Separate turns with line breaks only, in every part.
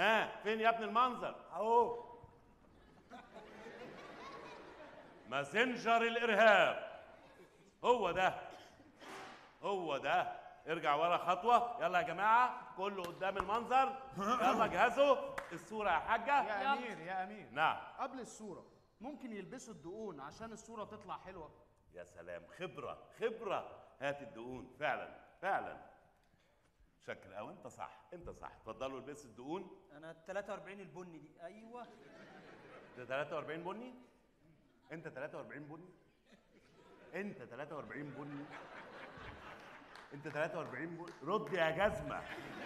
ها فين يا ابن المنظر
اهو
ماسنجر الارهاب هو ده هو ده ارجع ورا خطوه يلا يا جماعه كله قدام المنظر يلا جهزوا الصوره يا حاجه
يا
يلا.
امير يا امير
نعم
قبل الصوره ممكن يلبسوا الدقون عشان الصوره تطلع حلوه
يا سلام خبره خبره هات الدقون فعلا فعلا شكل او انت صح انت صح اتفضلوا البسوا الدقون
انا 43 البني دي ايوه
ده 43 بني انت 43 بني انت 43 بني انت 43 بني رد يا جزمه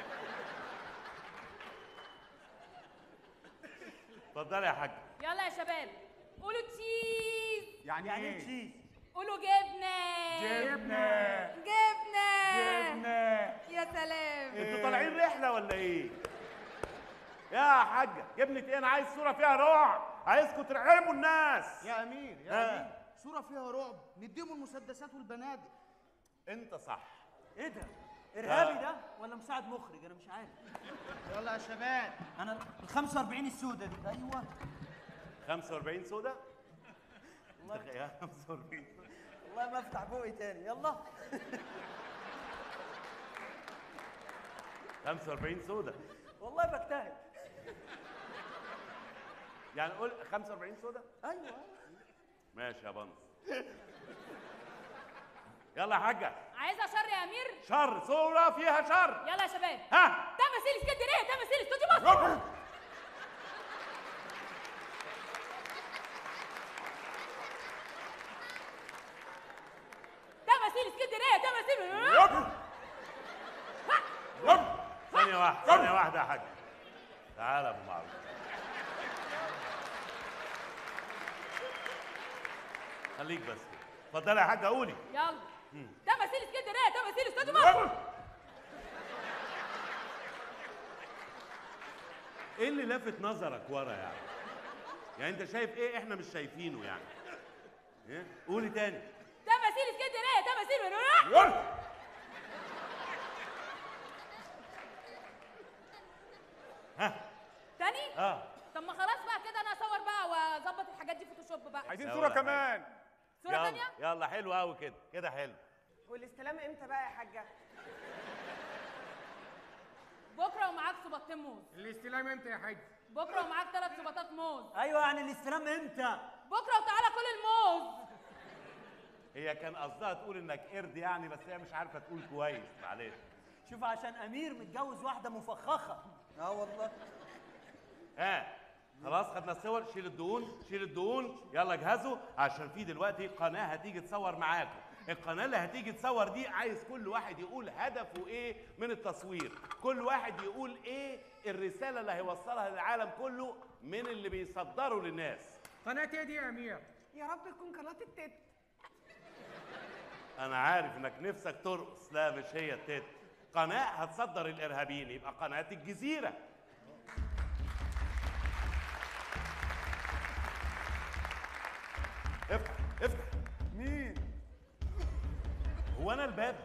اتفضل يا حاج
يلا يا شباب قولوا تشيز
يعني,
يعني
ايه
ايه تشيز
قولوا جبنه
جبنه
جبنه
جبنه
يا سلام
انتوا طالعين رحله ولا ايه يا حاجه جبنة ايه انا عايز صوره فيها رعب عايزكم ترعبوا الناس
يا امير يا
آه.
امير صوره فيها رعب نديهم المسدسات والبنادق
انت صح
ايه ده ارهابي ده ولا مساعد مخرج انا مش عارف
يلا يا شباب
انا ال 45 السودة دي ايوه
45 سودا انت يا 45
والله ما افتح بوقي تاني يلا
45 سودا
والله بجتهد
يعني قول 45 سودا
ايوه
ماشي يا بنص يلا يا حاجه
عايزه شر يا امير
شر صوره فيها شر
يلا يا شباب
ها
تماثيل اسكندريه تماثيل استوديو مصر تماثيل اسكندريه تماثيل
ثانيه واحده ثانيه واحده يا حاج تعالى يا ابو معروف خليك بس كده اتفضلي يا حاجه قولي
يلا تماثيل اسكندريه تماثيل استوديو مصر
ايه اللي لافت نظرك ورا يعني يعني انت شايف ايه احنا مش شايفينه يعني ايه قولي تاني
تماثيل اسكندريه تماثيل
ها
تاني
اه
طب ما خلاص بقى كده انا اصور بقى واظبط الحاجات دي فوتوشوب بقى
عايزين
لا
صوره
ولا حاجة.
كمان
صوره
يلا
تانيه
يلا حلو قوي كده كده حلو
والاستلام امتى بقى يا حاجه
بكره ومعاك صباطين موز
الاستلام امتى يا حاج
بكره ومعاك ثلاث صباطات موز
ايوه يعني الاستلام امتى
بكره وتعالى كل الموز
هي كان قصدها تقول انك قرد يعني بس هي مش عارفه تقول كويس معلش
شوف عشان امير متجوز واحده مفخخه اه والله
ها خلاص خدنا الصور شيل الدهون شيل الدهون يلا اجهزوا عشان في دلوقتي قناه هتيجي تصور معاكم القناه اللي هتيجي تصور دي عايز كل واحد يقول هدفه ايه من التصوير كل واحد يقول ايه الرساله اللي هيوصلها للعالم كله من اللي بيصدره للناس
قناه ايه دي يا امير
يا رب تكون قناه التت
انا عارف انك نفسك ترقص لا مش هي التت قناه هتصدر الارهابيين يبقى قناه الجزيره افتح افتح
مين
هو انا الباب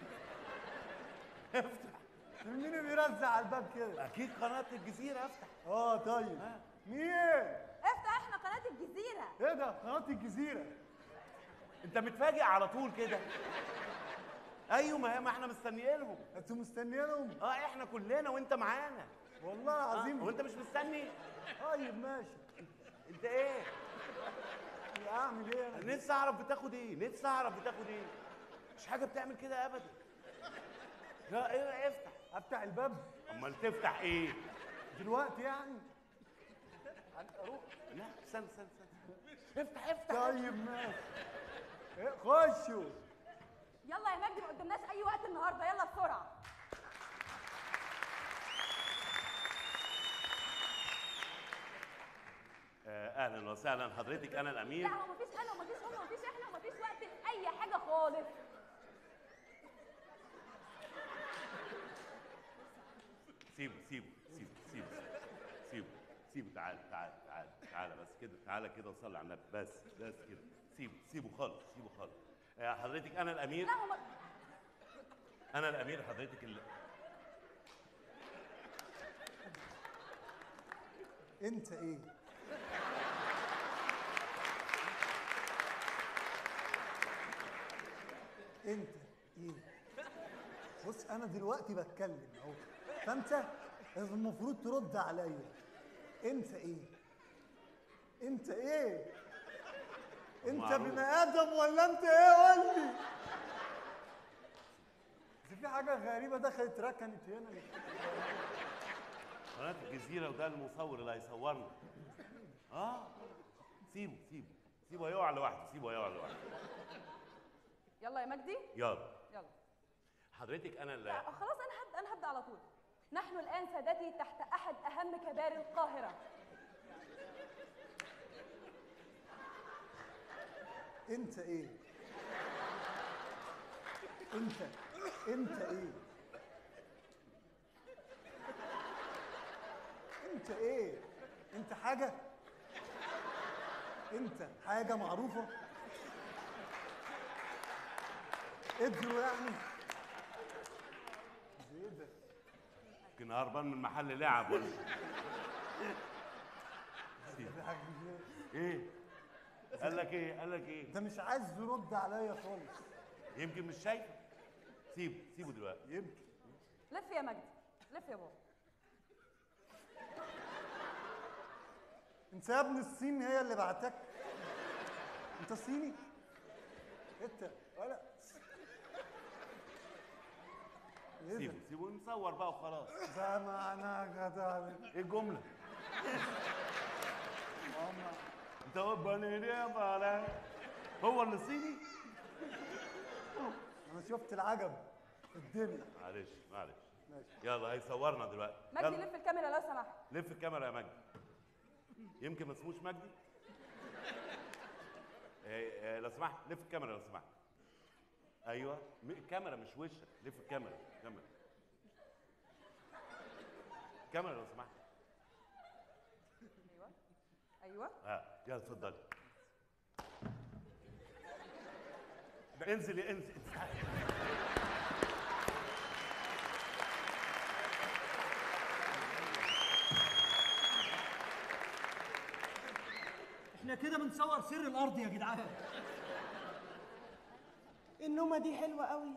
افتح
مين اللي بيرزع على الباب كده
اكيد قناه الجزيره افتح
اه طيب مين
افتح احنا قناة الجزيرة
ايه ده قناه الجزيره
انت متفاجئ على طول كده ايوه ما هي- ما احنا مستنيينهم
انتوا مستنيينهم
اه احنا كلنا وانت معانا
والله
آه.
العظيم
هو انت مش مستني
طيب ماشي
انت ايه
اعمل ايه أنا؟
نفسي اعرف بتاخد ايه نفسي اعرف بتاخد ايه مش حاجه بتعمل كده ابدا لا ايه افتح
افتح الباب
امال تفتح ايه
دلوقتي يعني
لا استنى استنى استنى افتح افتح
طيب ماشي إيه، خشوا
يلا يا مجدي ما قدامناش اي وقت النهارده يلا بسرعة
آه اهلا وسهلا حضرتك انا الامير
لا هو مفيش انا ومفيش هم ومفيش احنا ومفيش وقت لاي حاجة خالص
سيبه سيبه سيبه سيبه سيبه سيبه تعال تعال تعال تعال بس كده تعالى كده وصلي على النبي بس بس كده سيبه سيبه خالص سيبه خالص آه حضرتك انا الامير
لا هو م-
انا الامير حضرتك اللي
انت ايه انت ايه بص انا دلوقتي بتكلم اهو فانت المفروض ترد عليا انت ايه انت ايه انت
معروف.
بني ادم ولا انت ايه قول لي بس في حاجه غريبه دخلت ركنت هنا
قناه الجزيره وده المصور اللي هيصورنا اه سيبه سيبه سيبه هيقع لوحده سيبه هيقع لوحده
يلا يا مجدي
يلا
يلا
حضرتك انا اللي
لا خلاص انا هبدا انا هبدا على طول نحن الان سادتي تحت احد اهم كبار القاهره
انت ايه انت انت ايه انت ايه انت حاجه انت حاجه معروفه ادروا يعني ايه ده
يمكن هربان من محل لعب ولا
في حاجة كبيرة.
ايه قال لك ايه قال لك ايه
ده مش عايز يرد عليا خالص
يمكن مش شايفه سيبه سيبه دلوقتي
يمكن
لف يا مجدي لف يا بابا
انت يا ابن الصين هي اللي بعتك انت صيني انت ولا ايه
سيبه
ده
سيبه نصور بقى وخلاص
ده معناه جدع
ايه الجمله
ماما
انت بني يا بلا هو اللي صيني
انا شفت العجب في الدنيا
معلش معلش
ماشي
يلا هيصورنا دلوقتي
مجدي
يلا
لف الكاميرا لو سمحت
لف الكاميرا يا مجدي يمكن ما اسموش مجدي إيه، إيه، لو سمحت لف الكاميرا لو سمحت ايوه م- الكاميرا مش وشك لف الكاميرا الكاميرا الكاميرا لو سمحت
ايوه ايوه
اه يلا اتفضلي انزل انزل
احنا كده بنصور سر الارض يا جدعان
النومه دي حلوه قوي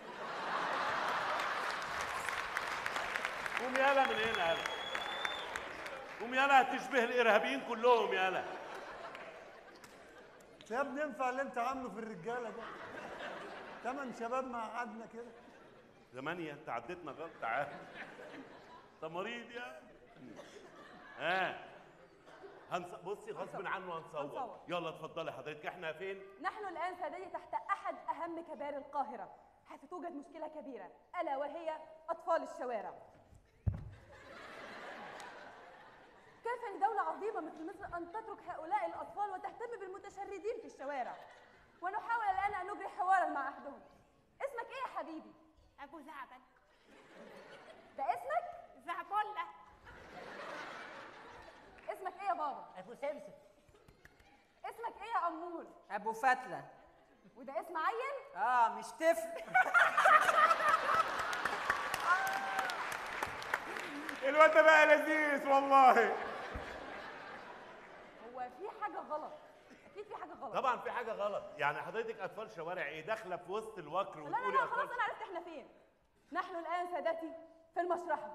قوم يلا من هنا يلا قوم يلا هتشبه الارهابيين كلهم يلا
انت يا ابني ينفع اللي انت عامله في الرجاله ده تمن شباب ما قعدنا كده
ثمانية انت عديتنا غلط تعال انت مريض يا ها هنص... بصي غصب عنه هنصور
هنصور.
يلا اتفضلي حضرتك احنا فين؟
نحن الآن سادتي تحت أحد أهم كبار القاهرة حيث توجد مشكلة كبيرة ألا وهي أطفال الشوارع كيف لدولة عظيمة مثل مصر أن تترك هؤلاء الأطفال وتهتم بالمتشردين في الشوارع ونحاول الآن أن نجري حوارا مع أحدهم اسمك إيه يا حبيبي؟
ابو زعبل
ده اسمك؟
زعبله
اسمك إيه يا بابا؟
ابو سمسم
اسمك إيه يا أمور؟
ابو فتله
وده اسم عيل؟
اه مش طفل
الواد ده بقى لذيذ والله
هو في حاجة غلط أكيد في حاجة غلط
طبعا في حاجة غلط يعني حضرتك أطفال شوارع إيه داخلة في وسط الوكر
لا لا
وتقولي
لا
أطفال
خلاص انا عرفت احنا فين نحن الان سادتي في المشرحه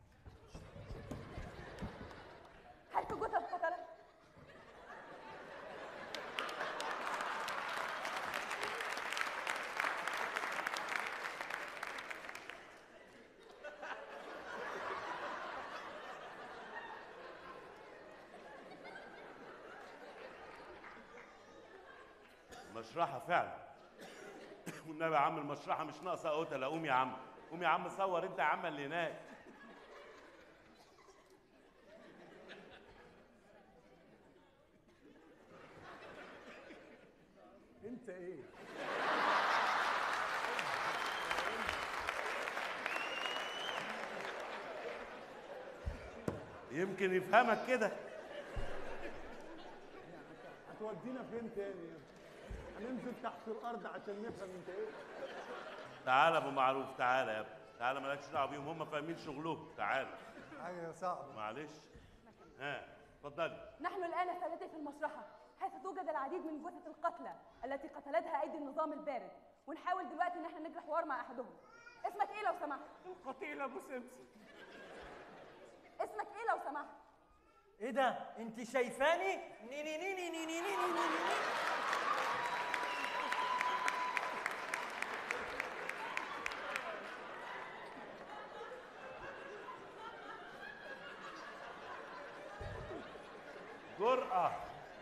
حيث جثث قتله
مشرحة فعلا والنبي يا عم المشرحة مش ناقصة قتلة قوم يا عم قوم يا عم صور أنت يا عم اللي هناك
انت ايه
يمكن يفهمك كده
هتودينا فين تاني يا ابني؟ هننزل تحت الارض عشان نفهم انت ايه
تعالى ابو معروف تعالى يا ابني تعالى مالكش دعوه بيهم هم فاهمين شغلهم تعالى
حاجه صعبه
معلش ها اتفضلي
نحن الآن سادتي في المشرحة حيث توجد العديد من جثث القتلى التي قتلتها أيدي النظام البارد ونحاول دلوقتي إن احنا نجري حوار مع أحدهم اسمك إيه لو سمحت؟
القتيل ابو سمسم
اسمك إيه لو سمحت؟
ايه ده انت شايفاني ني ني ني ني ني ني ني ني ني ني.
جرأة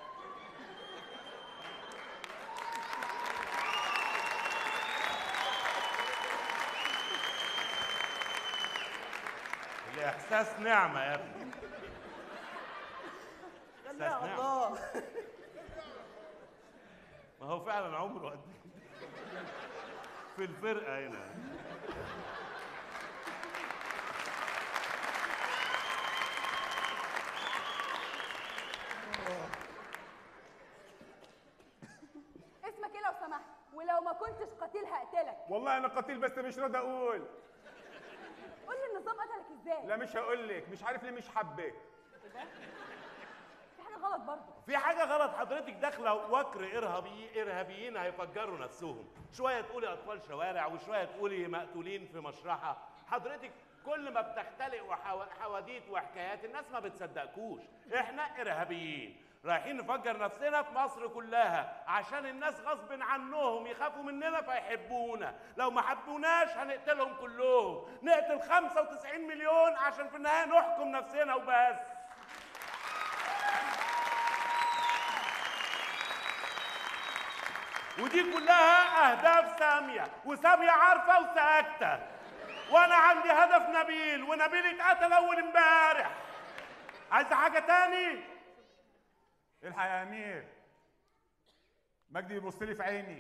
الإحساس نعمة يا ابني إحساس
يا
نعمة
الله
ما هو فعلا عمره قد إيه؟ في الفرقة هنا
اسمك إيه لو سمحت؟ ولو ما كنتش قتيل هقتلك
والله انا قتيل بس مش راضي اقول
قول لي النظام قتلك إزاي؟
لا مش هقول لك مش عارف ليه مش حبك
في حاجة غلط برضه
في حاجة غلط حضرتك داخلة وكر إرهابي إرهابيين هيفجروا نفسهم شوية تقولي أطفال شوارع وشوية تقولي مقتولين في مشرحة حضرتك كل ما بتختلق وحوا- حواديت وحكايات الناس ما بتصدقكوش احنا إرهابيين رايحين نفجر نفسنا في مصر كلها عشان الناس غصب عنهم يخافوا مننا فيحبونا لو ما حبوناش هنقتلهم كلهم نقتل 95 مليون عشان في النهاية نحكم نفسنا وبس ودي كلها اهداف ساميه وساميه عارفه وساكته وانا عندي هدف نبيل ونبيل اتقتل اول امبارح عايزه حاجه تاني
الحق يا امير مجدي يبص لي في عيني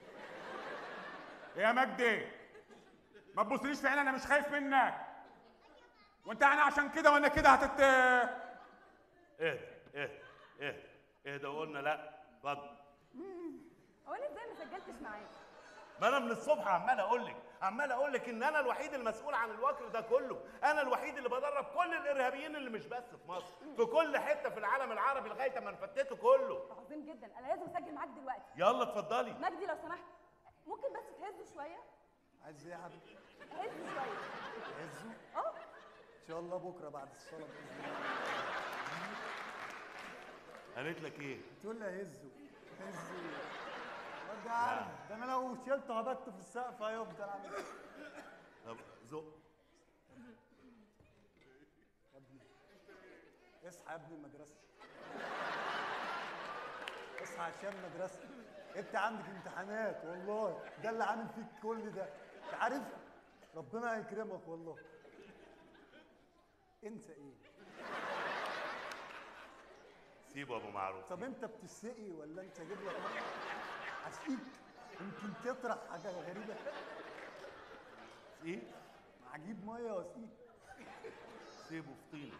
يا مجدي ما تبصليش في عيني انا مش خايف منك وانت يعني عشان كده وانا كده هتت
اهدى اهدى اهدى اهدى وقلنا لا اتفضل
هو أنا إزاي ما سجلتش معاك؟
ما انا من الصبح عمال اقول لك عمال اقول لك ان انا الوحيد المسؤول عن الوكر ده كله انا الوحيد اللي بدرب كل الارهابيين اللي مش بس في مصر في كل حته في العالم العربي لغايه ما نفتته كله
عظيم جدا أنا لازم أسجل معاك دلوقتي
يلا اتفضلي
مجدي لو سمحت ممكن بس تهزه شوية؟
عايز ايه يا حبيبي؟
هزه شوية
عزه؟
اه
ان شاء الله بكره بعد الصلاه باذن الله
قالت لك ايه
تقول لي هزه هزه الواد ده عارف ده انا لو شلته هبته في السقف هيفضل عامل كده.
طب زق
اصحى يا ابني المدرسه اصحى عشان مدرسه انت عندك امتحانات والله ده اللي عامل فيك كل ده انت عارف ربنا هيكرمك والله انسى ايه
سيبه ابو معروف
طب انت بتسقي ولا انت جايب لك ميه عسقيك يمكن تطرح حاجه غريبه
ايه
هجيب ميه واسقيك
سيبه في طينه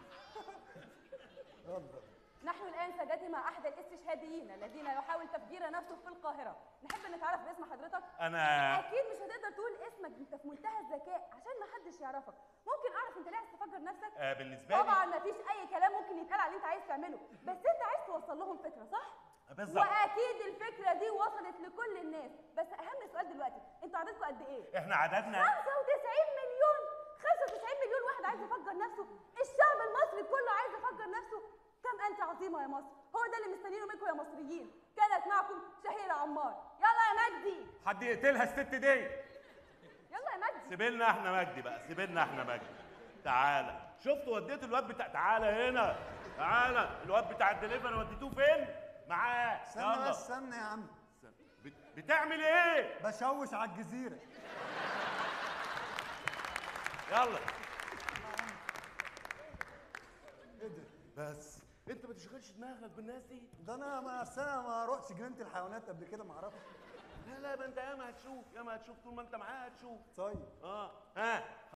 يلا
نحن الآن سادتي مع أحد الاستشهاديين الذين يحاول تفجير نفسه في القاهرة نحب نتعرف باسم حضرتك
انا
أكيد مش هتقدر تقول اسمك أنت في منتهى الذكاء عشان ما حدش يعرفك ممكن أعرف أنت ليه عايز تفجر نفسك؟
آه بالنسبه لي
طبعا مفيش أي كلام ممكن يتقال على اللي أنت عايز تعمله بس أنت عايز توصل لهم فكرة صح؟
بالظبط
وأكيد الفكرة دي وصلت لكل الناس بس أهم سؤال دلوقتي أنتوا عددكم قد إيه؟
احنا عددنا
95 مليون 95 مليون واحد عايز يفجر نفسه الشعب المصري كله عايز يفجر نفسه كم انت عظيمه يا مصر هو ده اللي مستنيينه منكم يا مصريين كانت معكم شهيره عمار يلا يا مجدي
حد يقتلها الست دي
يلا يا مجدي
سيبلنا احنا مجدي بقى سيبلنا احنا مجدي تعالى شفت وديت الواد بتاع تعالى هنا تعالى الواد بتاع الدليفري وديتوه فين معاه
استنى
يلا
بس استنى يا عم
بت- بتعمل ايه
بشوش على الجزيره
يلا
ايه ده
بس انت ما تشغلش دماغك بالناس دي
ده انا ما أصل أنا ما رحتش جنينه الحيوانات قبل كده ما اعرفش
لا لا ما انت ياما هتشوف ياما هتشوف طول ما انت معاه هتشوف
طيب
اه ها